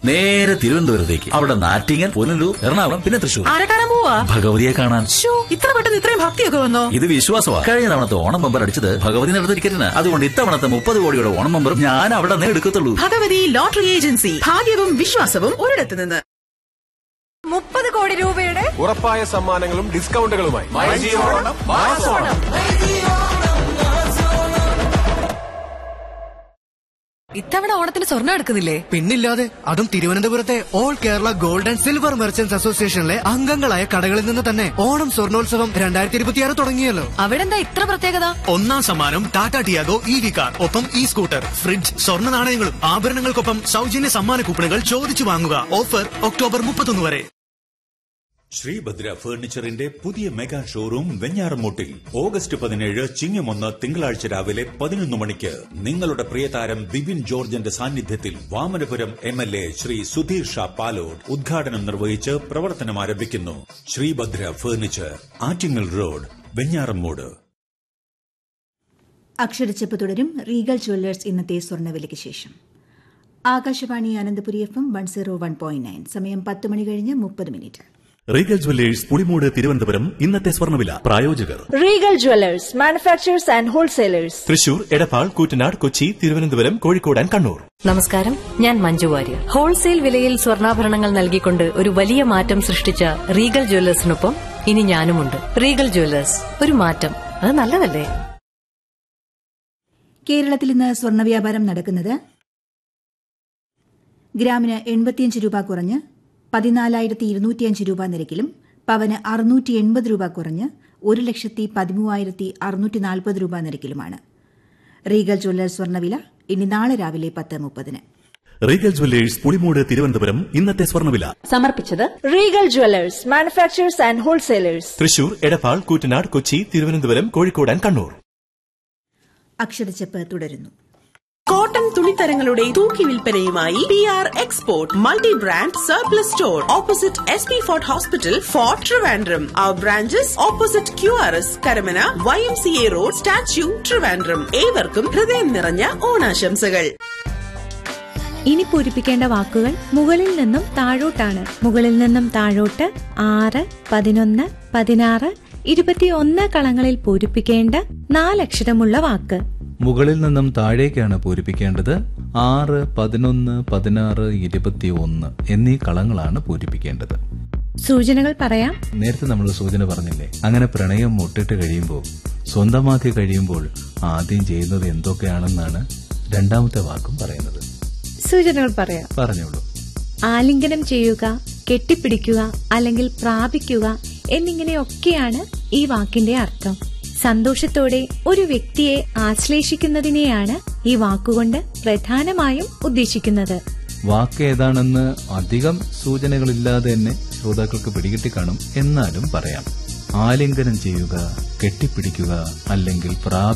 നേരെ തിരുവനന്തപുരത്തേക്ക് അവിടെ നാറ്റിങ്ങൽ പുനലൂർ എറണാകുളം പിന്നെ തൃശൂർ ആരെ കാണാൻ പോവാ ഭഗവതിയെ കാണാൻ ശ്ശോ, ഇത്ര പെട്ടെന്ന് ഇത്രയും ഭക്തിയൊക്കെ വന്നോ ഇത് വിശ്വാസമാണ് കഴിഞ്ഞ തവണത്തെ ഓണം ബമ്പർ അടിച്ചത് ഭഗവതി നടത്ത ടിക്കറ്റിന് അതുകൊണ്ട് ഇത്തവണത്തെ മുപ്പത് കോടിയുടെ ഓണം ബമ്പർ ഞാൻ അവിടെ നിന്ന് എടുക്കത്തുള്ളൂ ഭഗവതി ലോട്ടറി ഏജൻസി ഭാഗ്യവും വിശ്വാസവും ഒരിടത്ത് നിന്ന് മുപ്പത് കോടി രൂപയുടെ ഉറപ്പായ സമ്മാനങ്ങളും ഡിസ്കൗണ്ടുകളുമായി ഇത്തവണ ഓണത്തിന് സ്വർണ്ണം എടുക്കുന്നില്ലേ പിന്നില്ലാതെ അതും തിരുവനന്തപുരത്തെ all Kerala gold and silver merchants അസോസിയേഷനിലെ അംഗങ്ങളായ കടകളിൽ നിന്ന് തന്നെ ഓണം സ്വർണോത്സവം രണ്ടായിരത്തി ഇരുപത്തിയാറ് തുടങ്ങിയല്ലോ അവിടെ എന്താ ഇത്ര പ്രത്യേകത ഒന്നാം സമ്മാനം Tata Tiago E V car ഒപ്പം ഇ സ്കൂട്ടർ ഫ്രിഡ്ജ് സ്വർണ്ണ നാണയങ്ങളും ആഭരണങ്ങൾക്കൊപ്പം സൗജന്യ സമ്മാന കൂപ്പണുകൾ ചോദിച്ചു വാങ്ങുക ഓഫർ ഒക്ടോബർ മുപ്പത്തൊന്ന് വരെ ശ്രീഭദ്ര ഫർണിച്ചറിന്റെ പുതിയ മെഗാ ഷോറൂം വെഞ്ഞാറമൂട്ടിൽ ഓഗസ്റ്റ് പതിനേഴ് ചിങ്ങമൊന്ന് തിങ്കളാഴ്ച രാവിലെ പതിനൊന്ന് മണിക്ക് നിങ്ങളുടെ പ്രിയതാരം ബിബിൻ ജോർജിന്റെ സാന്നിധ്യത്തിൽ Vamanapuram M L A Shri Sudheer Sha Palode ഉദ്ഘാടനം നിർവഹിച്ച് പ്രവർത്തനം ആരംഭിക്കുന്നു ശ്രീഭദ്ര ഫർണിച്ചർ ആറ്റിങ്ങൽ റോഡ് വെഞ്ഞാറമ്മൂട് അക്ഷരച്ചപ്പ് തുടരും റീഗൽ ജ്വല്ലേഴ്സ് ഇന്നത്തെ സ്വർണ്ണവിലയ്ക്ക് ശേഷം Akashvani Ananthapuri F M one zero one point nine സമയം പത്ത് മണി കഴിഞ്ഞ് മുപ്പത് minute Regal jewellers Pulimoodu Thiruvananthapuram ഇന്നത്തെ സ്വർണ്ണവില പ്രായോജകർ Regal jewellers manufacturers and wholesalers Thrissur Edappal Koottanad Kochi Thiruvananthapuram Kozhikode and Kannur നമസ്കാരം ഞാൻ മഞ്ജു വാര്യർ ഹോൾസെയിൽ വിലയിൽ സ്വർണ്ണാഭരണങ്ങൾ നൽകിക്കൊണ്ട് ഒരു വലിയ മാറ്റം സൃഷ്ടിച്ച റീഗൽ ജ്വല്ലേഴ്സിനൊപ്പം ഇനി ഞാനുമുണ്ട് റീഗൽ ജ്വല്ലേഴ്സ് ഒരു മാറ്റം അത് നല്ലതല്ലേ കേരളത്തിൽ ഇന്ന് സ്വർണ്ണ വ്യാപാരം നടക്കുന്നത് ഗ്രാമിന് എൺപത്തിയഞ്ച് രൂപ കുറഞ്ഞ് പതിനാലായിരത്തി ഇരുന്നൂറ്റിയഞ്ച് രൂപ നിരക്കിലും പവന് അറുന്നൂറ്റി എൺപത് രൂപ കുറഞ്ഞ് ഒരു ലക്ഷത്തി പതിമൂവായിരത്തി അറുന്നൂറ്റി നാൽപ്പത് രൂപ നിരക്കിലുമാണ് റീഗൽ ജ്വല്ലേഴ്സ് സ്വർണ്ണവില ഇനി നാളെ രാവിലെ പത്ത് മുപ്പതിന് റീഗൽ ജ്വല്ലേഴ്സ് പുളിമൂട് തിരുവനന്തപുരം ഇന്നത്തെ സ്വർണ്ണവില സമർപ്പിച്ചത് Regal jewellers manufacturers and wholesalers Thrissur Edappal Koottanad Kochi Thiruvananthapuram Kozhikode and Kannur അക്ഷരച്ചപ്പ് തുടരുന്നു കോട്ടൺ തുണിത്തരങ്ങളുടെ തൂക്കി വിൽപ്പനയുമായി P R export multi brand surplus store opposite S P fort hospital fort Trivandrum our branches opposite Q R S Karamana Y M C A road statue Trivandrum ഏവർക്കും ഹൃദയം നിറഞ്ഞ ഓണാശംസകൾ ഇനി പൂരിപ്പിക്കേണ്ട വാക്കുകൾ മുകളിൽ നിന്നും താഴോട്ടാണ് മുകളിൽ നിന്നും താഴോട്ട് ആറ് പതിനൊന്ന് പതിനാറ് ഇരുപത്തിയൊന്ന് കളങ്ങളിൽ പൂരിപ്പിക്കേണ്ട നാലക്ഷരമുള്ള വാക്ക് മുകളിൽ നിന്നും താഴേക്കാണ് പൂരിപ്പിക്കേണ്ടത് ആറ് പതിനൊന്ന് പതിനാറ് ഇരുപത്തി ഒന്ന് എന്നീ കളങ്ങളാണ് പൂരിപ്പിക്കേണ്ടത് സൂചനകൾ പറയാം നേരത്തെ നമ്മൾ സൂചന പറഞ്ഞില്ലേ അങ്ങനെ പ്രണയം മുട്ടിട്ട് കഴിയുമ്പോൾ സ്വന്തമാക്കി കഴിയുമ്പോൾ ആദ്യം ചെയ്യുന്നത് എന്തൊക്കെയാണെന്നാണ് രണ്ടാമത്തെ വാക്കും പറയുന്നത് സൂചനകൾ പറയാം പറഞ്ഞോളൂ ആലിംഗനം ചെയ്യുക കെട്ടിപ്പിടിക്കുക അല്ലെങ്കിൽ പ്രാപിക്കുക എന്നിങ്ങനെയൊക്കെയാണ് ഈ വാക്കിന്റെ അർത്ഥം സന്തോഷത്തോടെ ഒരു വ്യക്തിയെ ആശ്ലേഷിക്കുന്നതിനെയാണ് ഈ വാക്കുകൊണ്ട് പ്രധാനമായും ഉദ്ദേശിക്കുന്നത് വാക്ക് ഏതാണെന്ന് അധികം സൂചനകളില്ലാതെ തന്നെ ശ്രോതാക്കൾക്ക് പിടികിട്ടി കാണും എന്നാലും പറയാം ആലിംഗനം ചെയ്യുക കെട്ടിപ്പിടിക്കുക അല്ലെങ്കിൽ പ്രാപിക്കുക